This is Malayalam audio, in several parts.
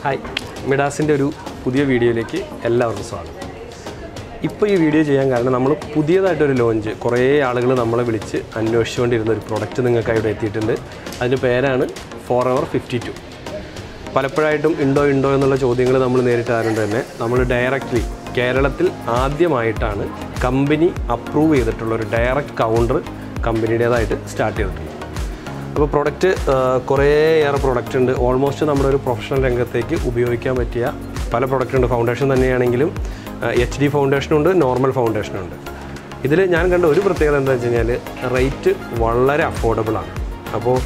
ഹായ് മിഡാസിൻ്റെ ഒരു പുതിയ വീഡിയോയിലേക്ക് എല്ലാവർക്കും സ്വാഗതം ഇപ്പോൾ ഈ വീഡിയോ ചെയ്യാൻ കാരണം നമ്മൾ പുതിയതായിട്ടൊരു ലോഞ്ച് കുറേ ആളുകൾ നമ്മളെ വിളിച്ച് അന്വേഷിച്ചുകൊണ്ടിരുന്ന ഒരു പ്രൊഡക്റ്റ് നിങ്ങൾക്കായി ഇവിടെ എത്തിയിട്ടുണ്ട് അതിൻ്റെ പേരാണ് ഫോർ അവർ ഫിഫ്റ്റി ടു പലപ്പോഴായിട്ടും ഉണ്ടോ ഉണ്ടോ എന്നുള്ള ചോദ്യങ്ങൾ നമ്മൾ നേരിട്ടാറുണ്ട് തന്നെ നമ്മൾ ഡയറക്റ്റ്ലി കേരളത്തിൽ ആദ്യമായിട്ടാണ് കമ്പനി അപ്രൂവ് ചെയ്തിട്ടുള്ള ഒരു ഡയറക്റ്റ് കൗണ്ടർ കമ്പനിയുടേതായിട്ട് സ്റ്റാർട്ട് ചെയ്തിട്ടുണ്ട് അപ്പോൾ പ്രൊഡക്റ്റ് കുറേയേറെ പ്രൊഡക്റ്റ് ഉണ്ട് ഓൾമോസ്റ്റ് നമ്മുടെ ഒരു പ്രൊഫഷണൽ രംഗത്തേക്ക് ഉപയോഗിക്കാൻ പറ്റിയ പല പ്രൊഡക്റ്റ് ഉണ്ട് ഫൗണ്ടേഷൻ തന്നെയാണെങ്കിലും എച്ച് ഡി ഫൗണ്ടേഷനുണ്ട് നോർമൽ ഫൗണ്ടേഷനുണ്ട് ഇതിൽ ഞാൻ കണ്ട ഒരു പ്രത്യേകത എന്താ വെച്ച് കഴിഞ്ഞാൽ റേറ്റ് വളരെ അഫോർഡബിൾ ആണ് അപ്പോൾ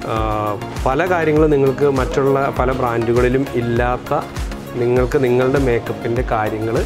പല കാര്യങ്ങളും നിങ്ങൾക്ക് മറ്റുള്ള പല ബ്രാൻഡുകളിലും ഇല്ലാത്ത നിങ്ങൾക്ക് നിങ്ങളുടെ മേക്കപ്പിൻ്റെ കാര്യങ്ങൾ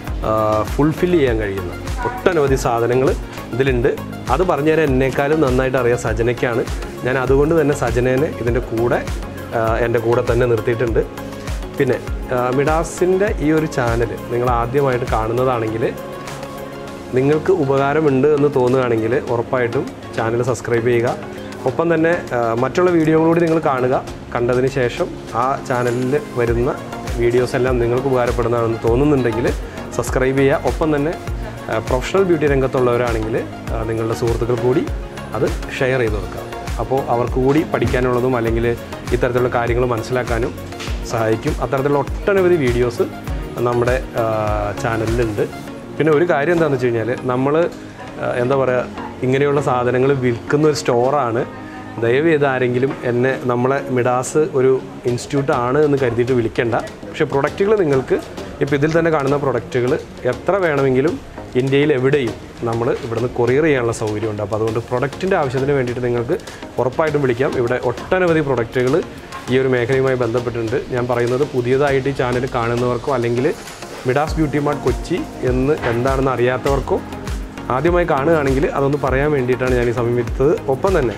ഫുൾഫിൽ ചെയ്യാൻ കഴിയുന്ന ഒട്ടനവധി സാധനങ്ങൾ ഇതിലുണ്ട് അത് പറഞ്ഞുതരാൻ എന്നെക്കാളും നന്നായിട്ട് അറിയാം സജനയ്ക്കാണ് ഞാൻ അതുകൊണ്ട് തന്നെ സജനേനെ ഇതിൻ്റെ കൂടെ ആ, എൻ്റെ കൂടെ തന്നെ നിർത്തിയിട്ടുണ്ട് പിന്നെ ആ, മിഡാസിൻ്റെ ഈ ഒരു ചാനൽ നിങ്ങൾ ആദ്യമായിട്ട് കാണുന്നതാണെങ്കിൽ നിങ്ങൾക്ക് ഉപകാരമുണ്ട് എന്ന് തോന്നുകയാണെങ്കിൽ ഉറപ്പായിട്ടും ചാനൽ സബ്സ്ക്രൈബ് ചെയ്യുക ഒപ്പം തന്നെ ആ, മറ്റുള്ള വീഡിയോകളൂടി നിങ്ങൾ കാണുക കണ്ടതിന് ശേഷം ആ ചാനലിൽ വരുന്ന വീഡിയോസ് എല്ലാം നിങ്ങൾക്ക് ഉപകാരപ്പെടുന്നതാണെന്ന് തോന്നുന്നുണ്ടെങ്കിൽ സബ്സ്ക്രൈബ് ചെയ്യുക ഒപ്പം തന്നെ ആ, പ്രൊഫഷണൽ ബ്യൂട്ടി രംഗത്തുള്ളവരാണെങ്കിൽ ആ, നിങ്ങളുടെ സുഹൃത്തുക്കൾ കൂടി അത് ഷെയർ ചെയ്ത് കൊടുക്കുക അപ്പോൾ അവർക്ക് കൂടി പഠിക്കാനുള്ളതും അല്ലെങ്കിൽ ഇത്തരത്തിലുള്ള കാര്യങ്ങൾ മനസ്സിലാക്കാനും സഹായിക്കും അത്തരത്തിലുള്ള ഒട്ടനവധി വീഡിയോസ് നമ്മുടെ ആ, ചാനലിലുണ്ട് പിന്നെ ഒരു കാര്യം എന്താണെന്ന് വെച്ച് കഴിഞ്ഞാൽ നമ്മൾ എന്താ പറയുക ഇങ്ങനെയുള്ള സാധനങ്ങൾ വിൽക്കുന്ന ഒരു സ്റ്റോറാണ് ദയവ് ചെയ്ത് ആരെങ്കിലും എന്നെ നമ്മളെ മിഡാസ് ഒരു ഇൻസ്റ്റിറ്റ്യൂട്ട് ആണ് എന്ന് കരുതിയിട്ട് വിളിക്കേണ്ട പക്ഷേ പ്രൊഡക്റ്റുകൾ നിങ്ങൾക്ക് ഇപ്പോൾ ഇതിൽ തന്നെ കാണുന്ന പ്രൊഡക്റ്റുകൾ എത്ര വേണമെങ്കിലും ഇന്ത്യയിൽ എവിടെയും നമ്മൾ ഇവിടുന്ന് കൊറിയർ ചെയ്യാനുള്ള സൗകര്യമുണ്ട് അപ്പോൾ അതുകൊണ്ട് പ്രൊഡക്റ്റിൻ്റെ ആവശ്യത്തിന് വേണ്ടിയിട്ട് നിങ്ങൾക്ക് ഉറപ്പായിട്ടും വിളിക്കാം ഇവിടെ ഒട്ടനവധി പ്രൊഡക്റ്റുകൾ ഈ ഒരു മേഖലയുമായി ബന്ധപ്പെട്ടിട്ടുണ്ട് ഞാൻ പറയുന്നത് പുതിയതായിട്ട് ഈ ചാനൽ കാണുന്നവർക്കോ അല്ലെങ്കിൽ മിഡാസ് ബ്യൂട്ടി മാർട്ട് കൊച്ചി എന്ന് എന്താണെന്ന് അറിയാത്തവർക്കോ ആദ്യമായി കാണുകയാണെങ്കിൽ അതൊന്ന് പറയാൻ വേണ്ടിയിട്ടാണ് ഞാൻ ഈ സമീപിച്ചത് ഒപ്പം തന്നെ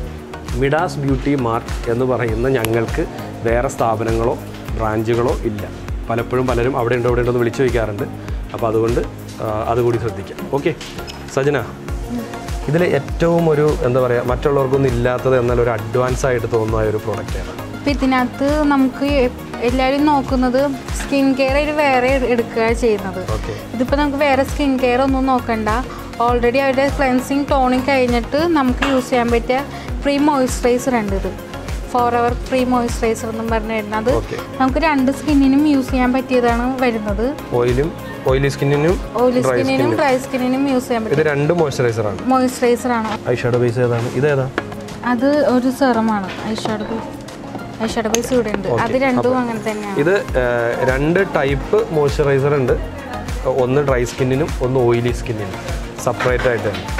മിഡാസ് ബ്യൂട്ടി മാർട്ട് എന്ന് പറയുന്ന ഞങ്ങൾക്ക് വേറെ സ്ഥാപനങ്ങളോ ബ്രാഞ്ചുകളോ ഇല്ല പലപ്പോഴും പലരും അവിടെ ഉണ്ടോ ഇവിടെ ഉണ്ടോ എന്ന് വിളിച്ചു വയ്ക്കാറുണ്ട് അപ്പോൾ അതുകൊണ്ട് ആ, അതുകൂടി ശ്രദ്ധിക്കാം ഓക്കെ സജന ഇതിൽ ഏറ്റവും ഒരു എന്താ പറയുക മറ്റുള്ളവർക്കൊന്നും ഇല്ലാത്തത് എന്നാൽ ഒരു അഡ്വാൻസ് ആയിട്ട് തോന്നുന്ന ഒരു പ്രോഡക്റ്റ് ഏതാണ് അപ്പം ഇതിനകത്ത് നമുക്ക് എല്ലാവരും നോക്കുന്നത് സ്കിൻ കെയർ ഒരു വേറെ എടുക്കുക ചെയ്യുന്നത് ഓക്കെ ഇതിപ്പോൾ നമുക്ക് വേറെ സ്കിൻ കെയർ ഒന്നും നോക്കണ്ട ഓൾറെഡി അവരുടെ ക്ലെൻസിങ് ടോണിങ് കഴിഞ്ഞിട്ട് നമുക്ക് യൂസ് ചെയ്യാൻ പറ്റിയ ഫ്രീ മോയ്സ്ചറൈസർ ഉണ്ട് ഇത് ഫോർ അവർ ഫ്രീ മോയ്സ്ചറൈസർ എന്നും പറഞ്ഞു വരുന്നത് ഓക്കെ നമുക്ക് രണ്ട് സ്കിന്നിനും യൂസ് ചെയ്യാൻ പറ്റിയതാണ് വരുന്നത് ഓയിലും ഓയിലി സ്കിന്നിനും ഓയിലി ഡ്രൈ സ്കിന്നിനും സ്കിന്നിനും ഡ്രൈ സ്കിന്നിനും യൂസ് ചെയ്യാൻ പറ്റും ഇത് രണ്ട് മോയ്സ്ചറൈസറാണ് മോയ്സ്ചറൈസർ ആണ് ഐ ഷാഡോ ബേസ് ഏതാണ് ഇതേതാ അത് ഒരു സെറമാണ് ഐഷാഡ് ബേസ് ഐഷാഡ് ബേസ് ഇവിടെ ഉണ്ട് അത് രണ്ടും അങ്ങനെ തന്നെയാണ് ഇത് ആ, രണ്ട് ടൈപ്പ് മോയ്സ്ചറൈസർ ഉണ്ട് ഒന്ന് ഡ്രൈ സ്കിന്നിനും ഒന്ന് ഓയിലി സ്കിന്നിനും സെപ്പറേറ്റ് ആയിട്ട് തന്നെ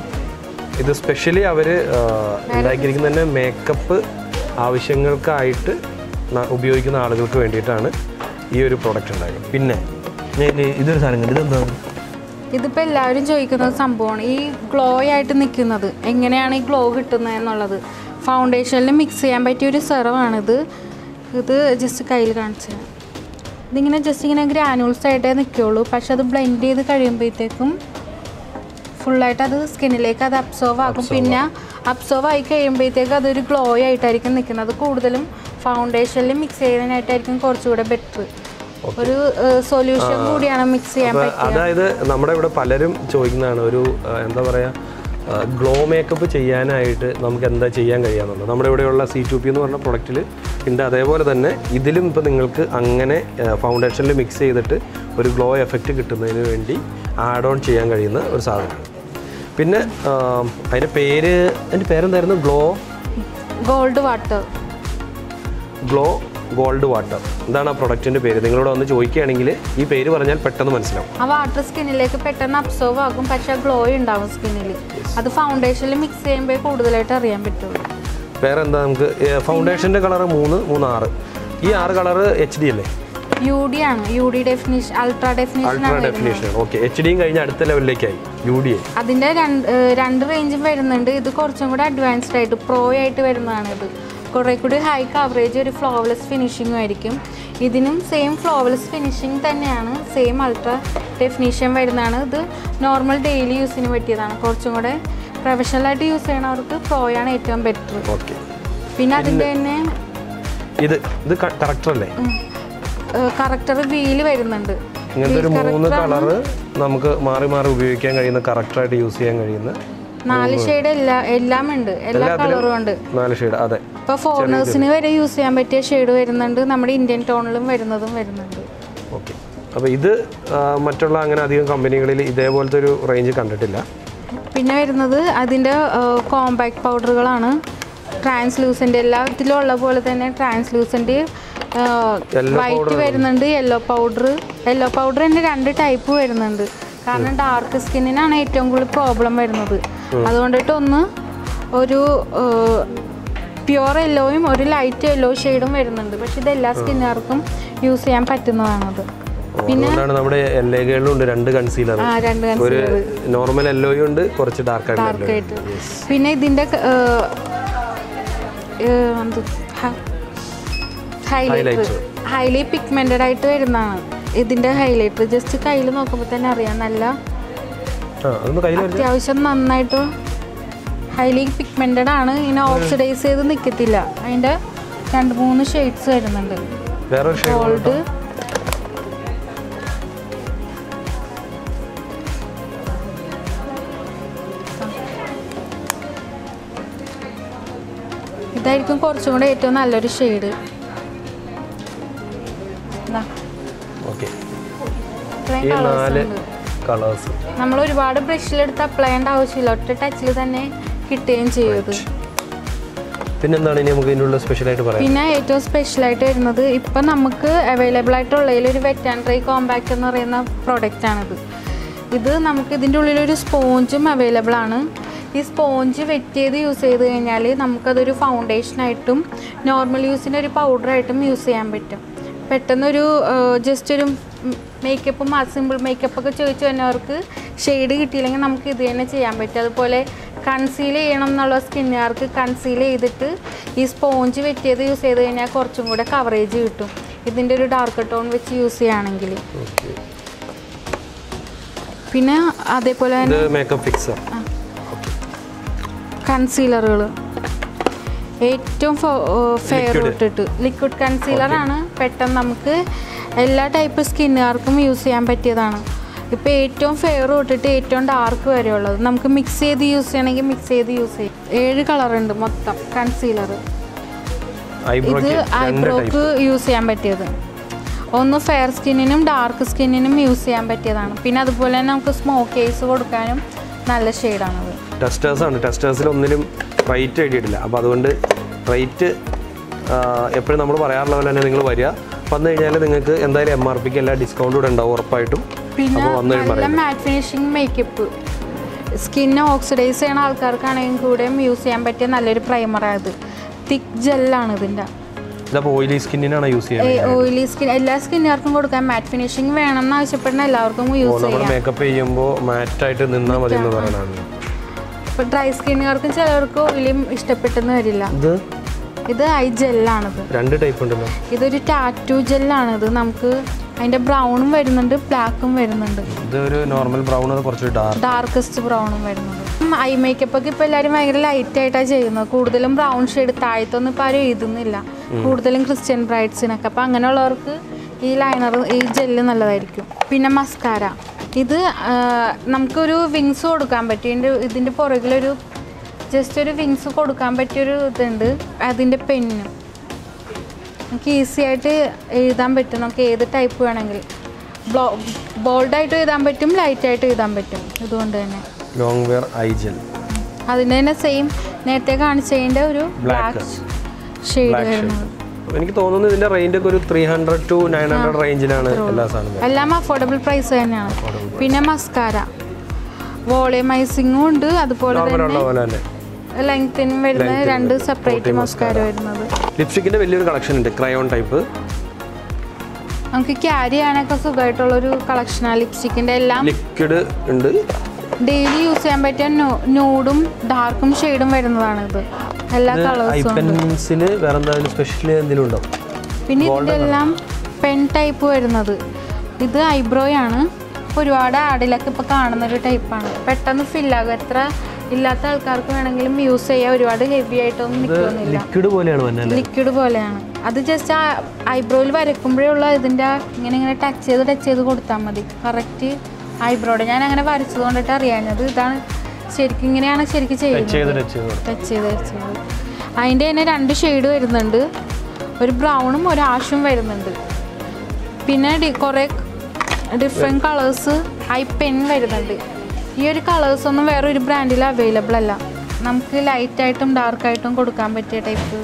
ഇത് സ്പെഷ്യലി അവർ ഉണ്ടാക്കിയിരിക്കുന്ന തന്നെ മേക്കപ്പ് ആവശ്യങ്ങൾക്കായിട്ട് ന- ഉപയോഗിക്കുന്ന ആളുകൾക്ക് വേണ്ടിയിട്ടാണ് ഈ ഒരു പ്രോഡക്റ്റ് ഉണ്ടായത് പിന്നെ ഞാൻ ഇത് ഇതൊരു സാധനം കണ്ടു ഇതെന്താണ് ഇതിപ്പോൾ എല്ലാവരും ചോദിക്കുന്ന ഒരു സംഭവമാണ് ഈ ഗ്ലോ ആയിട്ട് നിൽക്കുന്നത് എങ്ങനെയാണ് ഈ ഗ്ലോ കിട്ടുന്നത് എന്നുള്ളത് ഫൗണ്ടേഷനിൽ മിക്സ് ചെയ്യാൻ പറ്റിയ ഒരു സെറവാണിത് ഇത് ജസ്റ്റ് കയ്യിൽ കാണിച്ചു തരാം. ഇതിങ്ങനെ ജസ്റ്റ് ഇങ്ങനെ ഗ്രാനുൾസ് ആയിട്ടേ നിൽക്കുകയുള്ളൂ പക്ഷെ അത് ബ്ലെൻഡ് ചെയ്ത് കഴിയുമ്പോഴത്തേക്കും ഫുള്ളായിട്ട് അത് സ്കിന്നിലേക്ക് അത് അബ്സോർവ് ആകും പിന്നെ അബ്സോർവ് ആയി കഴിയുമ്പോഴത്തേക്ക് അതൊരു ഗ്ലോ ആയിട്ടായിരിക്കും നിൽക്കുന്നത് കൂടുതലും ഫൗണ്ടേഷനിൽ മിക്സ് ചെയ്യുന്നതിനായിട്ടായിരിക്കും കുറച്ചുകൂടെ ബെറ്റർ ഒരു സൊല്യൂഷൻ കൂടിയാണ് മിക്സ് ചെയ്യാൻ അപ്പോൾ പറ്റുക അതായത് നമ്മുടെ ഇവിടെ പലരും ചോദിക്കുന്നതാണ് ഒരു ആ, എന്താ പറയുക ഗ്ലോ മേക്കപ്പ് ചെയ്യാനായിട്ട് നമുക്ക് എന്താ ചെയ്യാൻ കഴിയാന്നുള്ളത് നമ്മുടെ ഇവിടെയുള്ള സി ടു പി എന്ന് പറഞ്ഞ പ്രൊഡക്റ്റിൽ ഉണ്ട് അതേപോലെ തന്നെ ഇതിലും ഇപ്പോൾ നിങ്ങൾക്ക് അങ്ങനെ ഫൗണ്ടേഷനിൽ മിക്സ് ചെയ്തിട്ട് ഒരു ഗ്ലോ എഫക്റ്റ് കിട്ടുന്നതിന് വേണ്ടി ആഡ് ഓൺ ചെയ്യാൻ കഴിയുന്ന ഒരു സാധനമാണ് പിന്നെ ആ, അതിൻ്റെ പേര് അതിൻ്റെ പേരെന്തായിരുന്നു glow gold water glow gold water എന്താണ് ആ പ്രൊഡക്റ്റിൻ്റെ പേര് നിങ്ങളോട് വന്ന് ചോദിക്കുകയാണെങ്കിൽ ഈ പേര് പറഞ്ഞാൽ പെട്ടെന്ന് മനസ്സിലാവും ആ വാട്ടർ സ്കിന്നിലേക്ക് പെട്ടെന്ന് അബ്സോർവ് ആകും പക്ഷെ ഗ്ലോ ഉണ്ടാവും സ്കിന്നിൽ അത് ഫൗണ്ടേഷനിൽ മിക്സ് ചെയ്യുമ്പോൾ കൂടുതലായിട്ട് അറിയാൻ പറ്റുള്ളൂ വേറെ എന്താ നമുക്ക് ഫൗണ്ടേഷൻ്റെ കളർ മൂന്ന് മൂന്ന് ആറ് ഈ ആറ് കളർ എച്ച് ഡി അല്ലേ യു ഡി ആണ് U D definition ultra definition ultra ആണ് വരുന്നത് ഡെഫിനേഷൻ ഓക്കെ എച്ച് ഡിയും കഴിഞ്ഞ് അടുത്ത ലെവലിലേക്കായി യു ഡി ആയി അതിൻ്റെ രണ്ട് ഏഹ് രണ്ട് റേഞ്ചും വരുന്നുണ്ട് ഇത് കുറച്ചും കൂടെ അഡ്വാൻസ്ഡ് ആയിട്ട് പ്രോ ആയിട്ട് വരുന്നതാണ് ഇത് കുറേ കൂടി ഹൈ കവറേജ് ഒരു ഫ്ലോവ്ലെസ് ഫിനിഷിങ്ങും ആയിരിക്കും ഇതിനും സെയിം ഫ്ലോവ്ലെസ് ഫിനിഷിങ് തന്നെയാണ് സെയിം അൾട്രാ ഡെഫിനിഷൻ വരുന്നതാണ് ഇത് നോർമൽ ഡെയിലി യൂസിന് പറ്റിയതാണ് കുറച്ചും കൂടെ പ്രൊഫഷണലായിട്ട് യൂസ് ചെയ്യണവർക്ക് പ്രോയാണ് ഏറ്റവും ബെറ്റർ ഓക്കെ പിന്നെ അതിൻ്റെ തന്നെ ഇത് ഇത് കറക്റ്റർ അല്ലേ ഉം, കറക്റ്റർ വീല് വരുന്നുണ്ട് ഇങ്ങനത്തെ ഒരു മൂന്ന് കളറ് നമുക്ക് മാറി മാറി ഉപയോഗിക്കാൻ കഴിയുന്ന കറക്റ്റായിട്ട് യൂസ് ചെയ്യാൻ കഴിയുന്ന നാല് ഷെയ്ഡ് എല്ലാ എല്ലാം ഉണ്ട് എല്ലാ കളറും ഉണ്ട് നാല് ഷെയ്ഡ് അതെ ഇപ്പോൾ ഫോറിനേഴ്സിന് വരെ യൂസ് ചെയ്യാൻ പറ്റിയ ഷെയ്ഡ് വരുന്നുണ്ട് നമ്മുടെ ഇന്ത്യൻ ടോണിലും വരുന്നതും വരുന്നുണ്ട് ഓക്കെ അപ്പോൾ ഇത് ആ, മറ്റുള്ള അങ്ങനെ അധികം കമ്പനികളിൽ ഇതേപോലത്തെ ഒരു റേഞ്ച് കണ്ടിട്ടില്ല പിന്നെ വരുന്നത് അതിൻ്റെ കോമ്പാക്ട് പൗഡറുകളാണ് ട്രാൻസ്ലൂസൻ്റ് എല്ലാത്തിലും ഉള്ള പോലെ തന്നെ ട്രാൻസ്ലൂസൻ്റ് Yellow വൈറ്റ് വരുന്നുണ്ട് യെല്ലോ പൗഡർ യെല്ലോ പൗഡർ തന്നെ രണ്ട് ടൈപ്പ് വരുന്നുണ്ട് കാരണം ഡാർക്ക് സ്കിന്നിനാണ് ഏറ്റവും കൂടുതൽ പ്രോബ്ലം വരുന്നത് അതുകൊണ്ടിട്ട് ഒന്ന് ഒരു പ്യുവർ യെല്ലോയും ഒരു ലൈറ്റ് യെല്ലോ ഷെയ്ഡും വരുന്നുണ്ട് പക്ഷെ ഇത് എല്ലാ സ്കിന്നുകാർക്കും യൂസ് ചെയ്യാൻ പറ്റുന്നതാണത് അതുകൊണ്ടാണ് നമ്മുടെ എല്ലകളും ഉണ്ട് രണ്ട് കൺസീലർ ആ രണ്ട് ഒരു നോർമൽ എല്ലോയും ഉണ്ട് കുറച്ച് ഡാർക്ക് ആയിട്ട് ഡാർക്ക് ആയിട്ട് പിന്നെ ഇതിൻ്റെ ഹൈലൈറ്റർ ഹൈലി പിഗ്മെന്റഡ് ആയിട്ട് വരുന്നതാണ് ഇതിൻ്റെ ഹൈലൈറ്റർ ജസ്റ്റ് കയ്യിൽ നോക്കുമ്പോൾ തന്നെ അറിയാം നല്ല ആ അതൊന്ന് കയ്യിൽ അത്യാവശ്യം നന്നായിട്ട് ഹൈലി പിഗ്മെന്റഡ് ആണ് ഇങ്ങനെ ഓക്സിഡൈസ് ചെയ്ത് നിൽക്കത്തില്ല അതിൻ്റെ രണ്ട് മൂന്ന് ഷെയ്ഡ്സ് വരുന്നുണ്ട് വേറെ ഒരു ഷെയ്ഡ് ഗോൾഡ് ഇതായിരിക്കും കുറച്ചും കൂടെ ഏറ്റവും നല്ലൊരു ഷെയ്ഡ് ഓക്കെ ഇത്രയും ഈ കളേഴ്സ് നാല് ഉണ്ട് കളേഴ്സ് നമ്മൾ ഒരുപാട് ബ്രഷിലെടുത്ത് അപ്ലൈ ചെയ്യേണ്ട ആവശ്യമില്ല ഒറ്റ ടച്ചിൽ തന്നെ കിട്ടുകയും ചെയ്യും ഇത് പിന്നെന്താണ് ഇനി നമുക്ക് ഇതിനുള്ള സ്പെഷ്യലായിട്ട് പറയാം പിന്നെ ഏറ്റവും സ്പെഷ്യലായിട്ട് വരുന്നത് ഇപ്പം നമുക്ക് അവൈലബിൾ ആയിട്ടുള്ളതിൽ ഒരു വെറ്റ് ആൻഡ് ഡ്രൈ കോമ്പാക്ട് എന്ന് പറയുന്ന പ്രോഡക്റ്റ് ആണിത് ഇത് നമുക്ക് ഇതിൻ്റെ ഉള്ളിലൊരു സ്പോഞ്ചും അവൈലബിൾ ആണ് ഈ സ്പോഞ്ച് വെറ്റ് ചെയ്ത് യൂസ് ചെയ്ത് കഴിഞ്ഞാൽ നമുക്കതൊരു ഫൗണ്ടേഷനായിട്ടും നോർമൽ യൂസിന് ഒരു പൗഡറായിട്ടും യൂസ് ചെയ്യാൻ പറ്റും പെട്ടെന്നൊരു ജസ്റ്റ് ഒരു മേക്കപ്പും ആ സിമ്പിൾ മേക്കപ്പ് ഒക്കെ ചോദിച്ചു വന്നവർക്ക് ഷെയ്ഡ് കിട്ടിയില്ലെങ്കിൽ നമുക്ക് ഇത് തന്നെ ചെയ്യാൻ പറ്റും അതുപോലെ കൺസീൽ ചെയ്യണം എന്നുള്ള സ്കിന്നുകാർക്ക് കൺസീൽ ചെയ്തിട്ട് ഈ സ്പോഞ്ച് വെറ്റ് ചെയ്ത് യൂസ് ചെയ്ത് കഴിഞ്ഞാൽ കുറച്ചും കൂടെ കവറേജ് കിട്ടും ഇതിൻ്റെ ഒരു ഡാർക്ക് ടോൺ വെച്ച് യൂസ് ചെയ്യുകയാണെങ്കിൽ ഓക്കെ പിന്നെ അതേപോലെ തന്നെ ഇത് മേക്കപ്പ് ഫിക്സർ കൺസീലറുകൾ ഏറ്റവും ഫെയർ ഇട്ടിട്ട് ലിക്വിഡ് കൺസീലറാണ് പെട്ടെന്ന് നമുക്ക് എല്ലാ ടൈപ്പ് സ്കിന്നുകാർക്കും യൂസ് ചെയ്യാൻ പറ്റിയതാണ് ഇപ്പോൾ ഏറ്റവും ഫെയർ തൊട്ടിട്ട് ഏറ്റവും ഡാർക്ക് വരെ ഉള്ളത് നമുക്ക് മിക്സ് ചെയ്ത് യൂസ് ചെയ്യണമെങ്കിൽ മിക്സ് ചെയ്ത് യൂസ് ചെയ്യും ഏഴ് കളറുണ്ട് മൊത്തം കൺസീലർ ഇത് ഐബ്രോക്ക് രണ്ട് ടൈപ്പ് ഐബ്രോക്ക് യൂസ് ചെയ്യാൻ പറ്റിയത് ഒന്ന് ഫെയർ സ്കിന്നിനും ഡാർക്ക് സ്കിന്നിനും യൂസ് ചെയ്യാൻ പറ്റിയതാണ് പിന്നെ അതുപോലെ തന്നെ നമുക്ക് സ്മോക്ക് കേസ് കൊടുക്കാനും നല്ല ഷെയ്ഡാണത് ടെസ്റ്റേഴ്സ് ആണ് ടെസ്റ്റേഴ്സിൽ ഒന്നിലും റേറ്റ് എഴുതിയിട്ടില്ല അപ്പോൾ അതുകൊണ്ട് റേറ്റ് എപ്പോഴും നമ്മൾ പറയാറുള്ള പോലെ തന്നെ നിങ്ങൾ വരിക വന്നു കഴിഞ്ഞാൽ നിങ്ങൾക്ക് എന്തായാലും എം ആർ പിക്ക് എല്ലാ ഡിസ്കൗണ്ടും കൂടെ ഉണ്ടാവും ഉറപ്പായിട്ടും പിന്നെ അപ്പോൾ വന്നു കഴിയുമ്പോൾ നല്ല matte finishing makeup skin oxidise ചെയ്യുന്ന ആൾക്കാർക്കാണെങ്കിൽ കൂടെയും യൂസ് ചെയ്യാൻ പറ്റിയ നല്ലൊരു പ്രൈമറായത് തിക്ക് ജെല്ലാണ് ഇതിൻ്റെ ഇതപ്പോൾ ഓയിലി സ്കിന്നിനാണ് യൂസ് ചെയ്യുന്നത് ഓയിലി സ്കിൻ എല്ലാ സ്കിന്നുകാർക്കും കൊടുക്കാൻ മാറ്റ് ഫിനിഷിങ് വേണം എന്ന് ആവശ്യപ്പെടുന്ന എല്ലാവർക്കും യൂസ് നമ്മൾ ചെയ്യാം മേക്കപ്പ് ചെയ്യുമ്പോൾ മാറ്റായിട്ട് നിന്നാൽ മതി എന്ന് പറയണതാണ് ഇപ്പം ഡ്രൈ സ്കിന്നുകാർക്കും ചിലവർക്ക് ഓയിലും ഇഷ്ടപ്പെട്ടെന്ന് വരില്ല ഇത് ഇത് ഐ ജെല്ലാണിത് രണ്ട് ടൈപ്പ് ഉണ്ടല്ലോ ഇതൊരു ടാറ്റു ജെല്ലാണിത് നമുക്ക് അതിൻ്റെ ബ്രൗണും വരുന്നുണ്ട് ബ്ലാക്കും വരുന്നുണ്ട് ഇത് ഒരു നോർമൽ ബ്രൗൺ അത് കുറച്ച് ഡാർക്ക് ഡാർക്കസ്റ്റ് ബ്രൗണും വരുന്നത് ഐ മേക്കപ്പ് ഒക്കെ ഇപ്പോൾ എല്ലാവരും ഭയങ്കര ലൈറ്റ് ആയിട്ടാണ് ചെയ്യുന്നത് കൂടുതലും ബ്രൗൺ ഷെയ്ഡ് താഴത്തൊന്നും ഇപ്പോൾ ആരും എഴുതുന്നില്ല കൂടുതലും ക്രിസ്ത്യൻ ബ്രൈഡ്സിനൊക്കെ അപ്പോൾ അങ്ങനെയുള്ളവർക്ക് ഈ ലൈനർ ഈ ജെല്ല് നല്ലതായിരിക്കും പിന്നെ മസ്കാര ഇത് ആ, നമുക്കൊരു വിങ്സ് കൊടുക്കാൻ പറ്റും ഇതിൻ്റെ ഇതിൻ്റെ പുറകിലൊരു ജസ്റ്റ് ഒരു വിങ്സ് കൊടുക്കാൻ പറ്റിയൊരു ഇതുണ്ട് അതിൻ്റെ പെന്നും നമുക്ക് ഈസി ആയിട്ട് എഴുതാൻ പറ്റും നമുക്ക് ഏത് ടൈപ്പ് വേണമെങ്കിൽ ബ്ലോ ബോൾഡായിട്ട് എഴുതാൻ പറ്റും ലൈറ്റായിട്ട് എഴുതാൻ പറ്റും ഇതുകൊണ്ട് തന്നെ ലോങ് വെയർ ഐ ജെൽ അതിൻ്റെ തന്നെ സെയിം നേരത്തെ കാണിച്ചതിൻ്റെ ഒരു Black. ബ്ലാക്ക് ഷെയ്ഡ് വരുന്നത് എനിക്ക് തോന്നുന്നു ഇതിന്റെ റേഞ്ച് ഒക്കെ ഒരു three hundred to nine hundred റേഞ്ചിലാണ് എല്ലാ സാധനവും എല്ലാം അഫോർഡബിൾ പ്രൈസ് തന്നെയാണ് പിന്നെ മസ്കാര വോളിയമൈസിങ്ങും ഉണ്ട് അതുപോലെ നോർമൽ ഉള്ള തന്നെ പോലെ തന്നെ ലെങ്തിനും വരുന്ന രണ്ട് സെപ്പറേറ്റ് മസ്കാര വരുന്നത് ലിപ്സ്റ്റിക്കിന്റെ വലിയൊരു കളക്ഷൻ ഉണ്ട് ക്രയോൺ ടൈപ്പ് നമുക്ക് ക്യാരി ചെയ്യാനൊക്കെ സുഖമായിട്ടുള്ളൊരു കളക്ഷനാണ് ലിപ്സ്റ്റിക്കിൻ്റെ എല്ലാം ലിക്വിഡ് ഉണ്ട് ഡെയിലി യൂസ് ചെയ്യാൻ പറ്റിയ ന്യൂഡും ഡാർക്കും ഷെയ്ഡും വരുന്നതാണ് ഇത് എല്ലാ ഐ കളേഴ്സും ഉണ്ട് പെൻസിൽ വേറെ എന്തെങ്കിലും സ്പെഷ്യൽ എന്തെങ്കിലും ഉണ്ടോ പിന്നെ ഇതിൻ്റെ എല്ലാം പെൻ ടൈപ്പ് വരുന്നത് ഇത് ഐബ്രോ ആണ് ഒരുപാട് ആഡിലൊക്കെ ഇപ്പോൾ കാണുന്ന ഒരു ടൈപ്പാണ് പെട്ടെന്ന് ഫില്ലാകും എത്ര ഇല്ലാത്ത ആൾക്കാർക്ക് വേണമെങ്കിലും യൂസ് ചെയ്യാം ഒരുപാട് ഹെവി ആയിട്ടൊന്നും നിൽക്കുന്നില്ല ലിക്വിഡ് പോലെയാണ് വന്നെ ലിക്വിഡ് പോലെയാണ് അത് ജസ്റ്റ് ആ ഐബ്രോയിൽ വരയ്ക്കുമ്പോഴുള്ള ഇതിൻ്റെ ആ ഇങ്ങനെ ഇങ്ങനെ ടച്ച് ചെയ്ത് ടച്ച് ചെയ്ത് കൊടുത്താൽ മതി കറക്റ്റ് ഐബ്രോയുടെ ഞാൻ അങ്ങനെ വരച്ചത് കൊണ്ടിട്ട് അറിയാഞ്ഞത് ഇതാണ് ശരിക്കും ഇങ്ങനെയാണ് ശരിക്കും ചെയ്യുന്നത് ചെയ്ത് ടച്ച് ചെയ്ത് ടച്ച് ചെയ്ത് ടച്ച് ചെയ്ത് അതിൻ്റെ തന്നെ രണ്ട് ഷെയ്ഡ് വരുന്നുണ്ട് ഒരു ബ്രൗണും ഒരു ആഷും വരുന്നുണ്ട് പിന്നെ ഡി- കുറേ ഡിഫറെൻറ്റ് കളേഴ്സ് ഐ പെൻ വരുന്നുണ്ട് ഈ ഒരു കളേഴ്സ് ഒന്നും വേറെ ഒരു ബ്രാൻഡിൽ അവൈലബിൾ അല്ല നമുക്ക് ലൈറ്റായിട്ടും ഡാർക്കായിട്ടും കൊടുക്കാൻ പറ്റിയ ടൈപ്പ്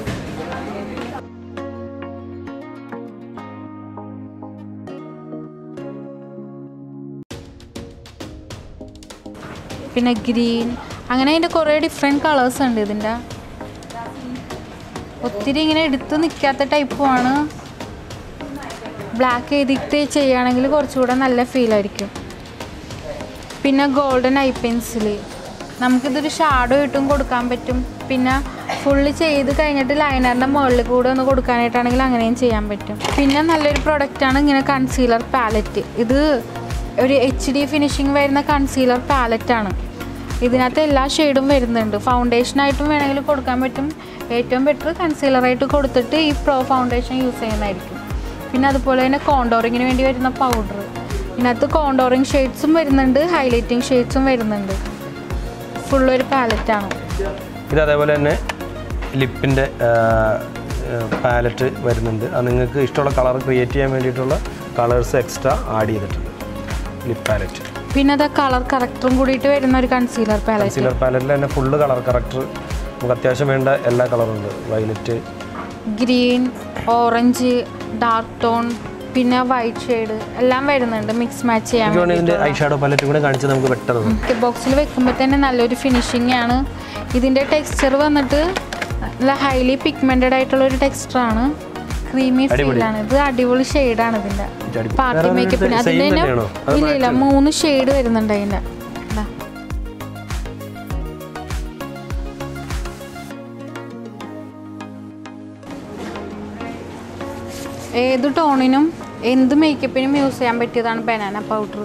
പിന്നെ ഗ്രീൻ അങ്ങനെ അതിൻ്റെ കുറേ ഡിഫറെൻറ്റ് കളേഴ്സ് ഉണ്ട് ഇതിൻ്റെ ഒത്തിരി ഇങ്ങനെ എടുത്ത് നിൽക്കാത്ത ടൈപ്പുമാണ് ബ്ലാക്ക് ചെയ്തിട്ട് ചെയ്യുകയാണെങ്കിൽ കുറച്ചുകൂടെ നല്ല ഫീൽ ആയിരിക്കും പിന്നെ ഗോൾഡൻ ഐ പെൻസിൽ നമുക്കിതൊരു ഷാഡോ ഇട്ടും കൊടുക്കാൻ പറ്റും പിന്നെ ഫുള്ള് ചെയ്ത് കഴിഞ്ഞിട്ട് ലൈനറിൻ്റെ മുകളിൽ കൂടെ ഒന്ന് കൊടുക്കാനായിട്ടാണെങ്കിൽ അങ്ങനെയും ചെയ്യാൻ പറ്റും പിന്നെ നല്ലൊരു പ്രൊഡക്റ്റാണ് ഇങ്ങനെ കൺസീലർ പാലറ്റ് ഇത് ഒരു എച്ച് ഡി ഫിനിഷിങ് വരുന്ന കൺസീലർ പാലറ്റാണ് ഇതിനകത്ത് എല്ലാ ഷെയ്ഡും വരുന്നുണ്ട് ഫൗണ്ടേഷനായിട്ടും വേണമെങ്കിൽ കൊടുക്കാൻ പറ്റും ഏറ്റവും ബെറ്റർ കൺസീലറായിട്ട് കൊടുത്തിട്ട് ഈ പ്രോ ഫൗണ്ടേഷൻ യൂസ് ചെയ്യുന്നതായിരിക്കും പിന്നെ അതുപോലെ തന്നെ കോണ്ടോറിങ്ങിന് വേണ്ടി വരുന്ന പൗഡർ ഇതിനകത്ത് കോണ്ടോറിങ് ഷെയ്ഡ്സും വരുന്നുണ്ട് ഹൈലൈറ്റിംഗ് ഷെയ്ഡ്സും വരുന്നുണ്ട് ഫുള്ളൊരു പാലറ്റാണ് ഇത് അതേപോലെ തന്നെ ലിപ്പിൻ്റെ പാലറ്റ് വരുന്നുണ്ട് അത് നിങ്ങൾക്ക് ഇഷ്ടമുള്ള കളർ ക്രിയേറ്റ് ചെയ്യാൻ വേണ്ടിയിട്ടുള്ള കളേഴ്സ് എക്സ്ട്രാ ആഡ് ചെയ്തിട്ടുണ്ട് ലിപ്പ് പാലറ്റ് പിന്നെ അത് കളർ കറക്റ്ററും കൂടിയിട്ട് വരുന്ന ഒരു കൺസീലർ പാലറ്റ് കൺസീലർ പാലറ്റിൽ തന്നെ ഫുള്ള് കളർ കറക്റ്റർ നമുക്ക് അത്യാവശ്യം വേണ്ട എല്ലാ കളറും ഉണ്ട് violet green orange dark tone പിന്നെ വൈറ്റ് ഷെയ്ഡ് എല്ലാം വരുന്നുണ്ട് മിക്സ് മാച്ച് ചെയ്യാൻ എനിക്ക് വേണമെങ്കിൽ ഇതിൻ്റെ ഐ ഷാഡോ പാലറ്റും കൂടെ കാണിച്ച് നമുക്ക് പെട്ടെന്ന് വേണ്ടി ബോക്സിൽ വെക്കുമ്പോൾ തന്നെ നല്ലൊരു ഫിനിഷിംഗ് ആണ് ഇതിൻ്റെ ടെക്സ്ചർ വന്നിട്ട് നല്ല ഹൈലി പിഗ്മെൻറ്റഡ് ആയിട്ടുള്ള ഒരു ടെക്സ്ചറാണ് ക്രീമി ഫീലാണ് ഇത് അടിപൊളി ഷെയ്ഡാണ് ഇതിൻ്റെ അടിപൊളി. പാർട്ടി വേറെ മേക്കപ്പിന് ഒരു അതിൻ്റെ same തന്നെ തന്നെയാണോ? അത് ഇല്ല ഇല്ല മൂന്ന് ഷെയ്ഡ് വരുന്നുണ്ട് അതിൻ്റെ ഇതാ. ഏത് ടോണിനും എന്ത് മേക്കപ്പിനും യൂസ് ചെയ്യാൻ പറ്റിയതാണ് ബനാന പൗഡർ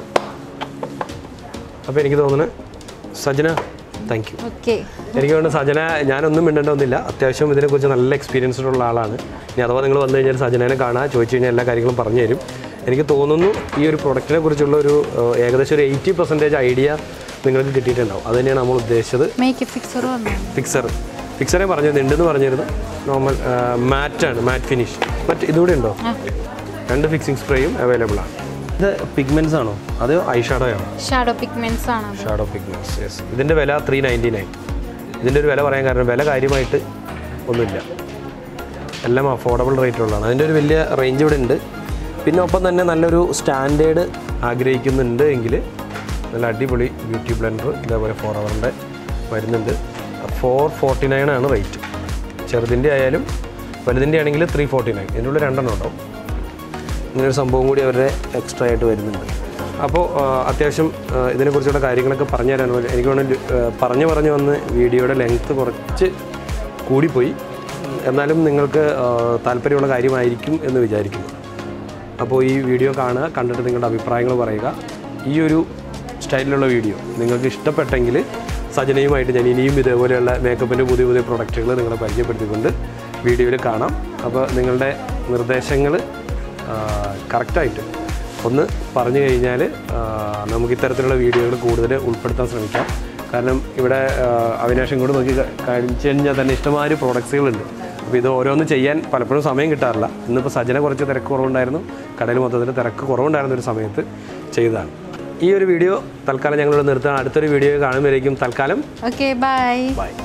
അപ്പോൾ എനിക്ക് തോന്നുന്നു സജന താങ്ക് യു ഓക്കെ എനിക്ക് വേണ്ട സജന ഞാനൊന്നും മിണ്ടേണ്ടതൊന്നുമില്ല അത്യാവശ്യം ഇതിനെക്കുറിച്ച് നല്ല എക്സ്പീരിയൻസ്ഡ് ഉള്ള ആളാണ് ഇനി അഥവാ നിങ്ങൾ വന്നു കഴിഞ്ഞാൽ സജനനെ കാണാൻ ചോദിച്ചു കഴിഞ്ഞാൽ എല്ലാ കാര്യങ്ങളും പറഞ്ഞു തരും എനിക്ക് തോന്നുന്നു ഈ ഒരു പ്രൊഡക്റ്റിനെ കുറിച്ചുള്ള ഒരു ഏഹ്, ഏകദേശം ഒരു എയ്റ്റി പെർസെൻറ്റേജ് ഐഡിയ നിങ്ങൾക്ക് കിട്ടിയിട്ടുണ്ടാവും അത് തന്നെയാണ് നമ്മൾ ഉദ്ദേശിച്ചത് മേക്കപ്പ് ഫിക്സർ വന്നു ഫിക്സർ ഫിക്സറെ പറഞ്ഞത് ഉണ്ടെന്ന് പറഞ്ഞിരുന്നു നോർമൽ മാറ്റാണ് മാറ്റ് ഫിനിഷ് മറ്റ് ഇതുകൂടെ ഉണ്ടോ രണ്ട് ഫിക്സിംഗ് സ്പ്രേയും അവൈലബിൾ ആണ് ഇത് പിഗ്മെൻസ് ആണോ അത് ഐ ഷാഡോ ആണോ ഷാഡോ പിഗ്മെന്റ്സ് ആണ് അത്. ഷാഡോ പിഗ്മെൻറ്റ്സ് യെസ് ഇതിൻ്റെ വില ത്രീ നയൻറ്റി നയൻ ഇതിൻ്റെ ഒരു വില പറയാൻ കാരണം വില കാര്യമായിട്ട് ഒന്നുമില്ല എല്ലാം അഫോർഡബിൾ റേറ്റിലുള്ളതാണ് അതിൻ്റെ ഒരു വലിയ റേഞ്ച് ഇവിടെ ഉണ്ട് പിന്നെ ഒപ്പം തന്നെ നല്ലൊരു സ്റ്റാൻഡേർഡ് ആഗ്രഹിക്കുന്നുണ്ട് എങ്കിൽ നല്ല അടിപൊളി ബ്യൂട്ടി ബ്ലെൻഡർ ഇതേപോലെ ഫോർ അവറിൻ്റെ വരുന്നുണ്ട് ഫോർ ഫോർട്ടി നയൻ ആണ് റേറ്റ് ചെറുതിൻ്റെ ആയാലും വലുതിൻ്റെ ആണെങ്കിൽ ത്രീ ഫോർട്ടി നയൻ ഇതിൻ്റെ ഉള്ളിൽ രണ്ടെണ്ണം ഉണ്ടാവും ഇങ്ങനെ ഒരു സംഭവം കൂടി അവരുടെ എക്സ്ട്രാ ആയിട്ട് വരുന്നുണ്ട് അപ്പോൾ ആ, അത്യാവശ്യം ആ, ഇതിനെക്കുറിച്ചുള്ള കാര്യങ്ങളൊക്കെ പറഞ്ഞു തരാൻ വേണ്ടി- എനിക്ക് വേണമെങ്കിൽ പറഞ്ഞു പറഞ്ഞു വന്ന് വീഡിയോയുടെ ലെങ്ത്ത് കുറച്ച് കൂടിപ്പോയി എന്നാലും നിങ്ങൾക്ക് ആ, താല്പര്യമുള്ള കാര്യമായിരിക്കും എന്ന് വിചാരിക്കുന്നു അപ്പോൾ ഈ വീഡിയോ കാണുക കണ്ടിട്ട് നിങ്ങളുടെ അഭിപ്രായങ്ങൾ പറയുക ഈ ഒരു സ്റ്റൈലിലുള്ള വീഡിയോ നിങ്ങൾക്ക് ഇഷ്ടപ്പെട്ടെങ്കിൽ സജനയുമായിട്ട് ഞാൻ ഇനിയും ഇതേപോലെയുള്ള മേക്കപ്പിൻ്റെ പുതിയ പുതിയ പ്രൊഡക്റ്റുകൾ നിങ്ങളെ പരിചയപ്പെടുത്തിക്കൊണ്ട് വീഡിയോയിൽ കാണാം അപ്പോൾ നിങ്ങളുടെ നിർദ്ദേശങ്ങൾ കറക്റ്റായിട്ട് ഒന്ന് പറഞ്ഞു കഴിഞ്ഞാൽ നമുക്ക് ഇത്തരത്തിലുള്ള വീഡിയോകൾ കൂടുതൽ ഉൾപ്പെടുത്താൻ ശ്രമിക്കാം കാരണം ഇവിടെ ആ, അവിനാശം കൂടെ നോക്കി ക- കഴിച്ചു കഴിഞ്ഞാൽ തന്നെ ഇഷ്ടമാതിരി പ്രോഡക്ട്സുകളുണ്ട് അപ്പോൾ ഇത് ഓരോന്ന് ചെയ്യാൻ പലപ്പോഴും സമയം കിട്ടാറില്ല ഇന്നിപ്പോൾ സജന കുറച്ച് തിരക്ക് കുറവുണ്ടായിരുന്നു കടയിൽ മൊത്തത്തിൽ തിരക്ക് കുറവുണ്ടായിരുന്ന ഒരു സമയത്ത് ചെയ്തതാണ് ഈ ഒരു വീഡിയോ തൽക്കാലം ഞങ്ങളിവിടെ നിർത്തുകയാണ് അടുത്തൊരു വീഡിയോ കാണുമ്പോഴേക്കും തൽക്കാലം ഓക്കെ ബൈ ബൈ